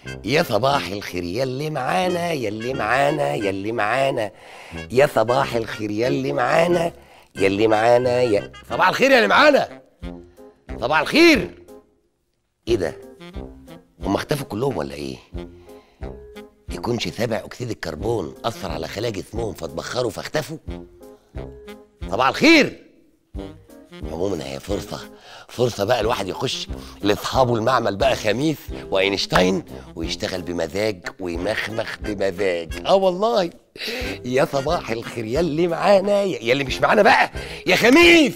يا صباح الخير يلي معانا يلي معانا يلي معانا يا صباح الخير يلي معانا يلي معانا يا صباح الخير يلي معانا صباح الخير ايه ده هم اختفوا كلهم ولا ايه يكونش ثابع اكسيد الكربون اثر على خلايا جسمهم فاتبخروا فاختفوا صباح الخير عموما هي فرصة فرصة بقى الواحد يخش لاصحابه المعمل بقى خميس واينشتاين ويشتغل بمزاج ويمخمخ بمزاج اه والله يا صباح الخير يلي معانا يلي مش معانا بقى يا خميس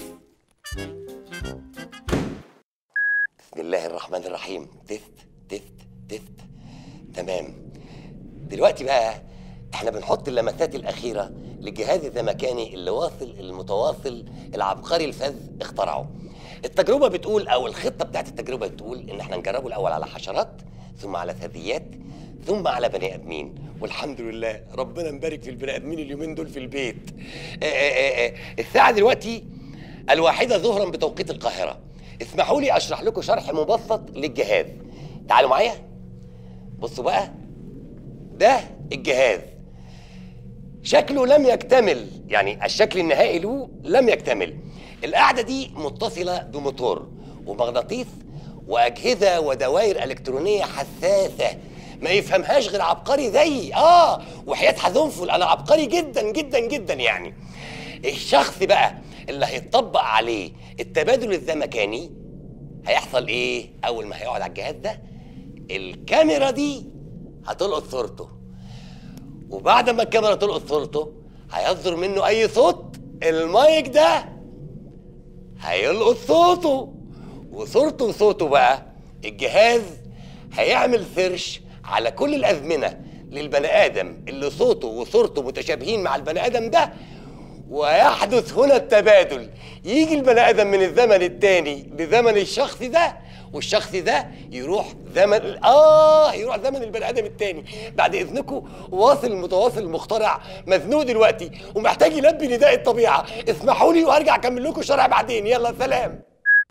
بسم الله الرحمن الرحيم تست تست تست تمام دلوقتي بقى احنا بنحط اللمسات الاخيره للجهاز الزمكاني اللي واصل المتواصل العبقري الفذ اخترعه التجربه بتقول او الخطه بتاعت التجربه بتقول ان احنا نجربه الاول على حشرات ثم على ثدييات ثم على بني ادمين والحمد لله ربنا مبارك في البني ادمين اليومين دول في البيت آآ آآ آآ الساعه دلوقتي الواحده ظهرا بتوقيت القاهره اسمحوا لي اشرح لكم شرح مبسط للجهاز تعالوا معايا بصوا بقى ده الجهاز شكله لم يكتمل يعني الشكل النهائي له لم يكتمل القاعدة دي متصلة بموتور ومغناطيس وأجهزة ودوائر إلكترونية حساسة ما يفهمهاش غير عبقري زيي اه وحياة حذنفل انا عبقري جدا جدا جدا يعني الشخص بقى اللي هيطبق عليه التبادل الزمكاني هيحصل ايه اول ما هيقعد على الجهاز ده الكاميرا دي هتلقط صورته وبعد ما الكاميرا تلقط صورته هيصدر منه اي صوت المايك ده هيلقط صوته وصورته وصوته بقى الجهاز هيعمل سيرش على كل الازمنه للبني ادم اللي صوته وصورته متشابهين مع البني ادم ده ويحدث هنا التبادل يجي البني ادم من الزمن التاني لزمن الشخص ده والشخص ده يروح زمن اه يروح زمن البني ادم التاني بعد اذنكم واصل المتواصل المخترع مزنوق دلوقتي ومحتاج يلبي نداء الطبيعه اسمحوا لي وهرجع اكمل لكم الشرح بعدين يلا سلام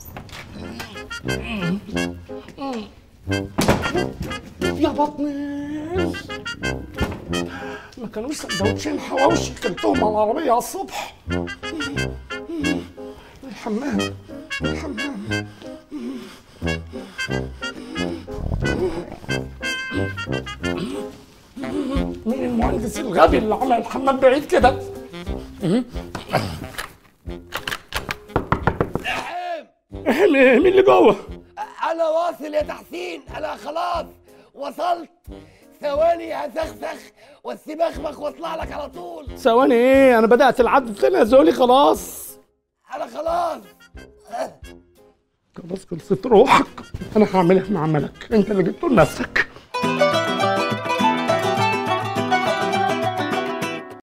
يا بطني ما كانوش سندوتشين حواوشي كلتهم على العربية على الصبح الحمام الحمام مين المهندس الغبي اللي عمل الحمام بعيد كده؟ مين مين اللي جوه؟ انا واصل يا تحسين انا خلاص وصلت ثواني هسخسخ والسبخبخ واطلع لك على طول ثواني ايه؟ انا بدأت العد التنازلي خلاص انا خلاص خلاص خلصت روحك انا هعملها مع ملك انت اللي جبته لنفسك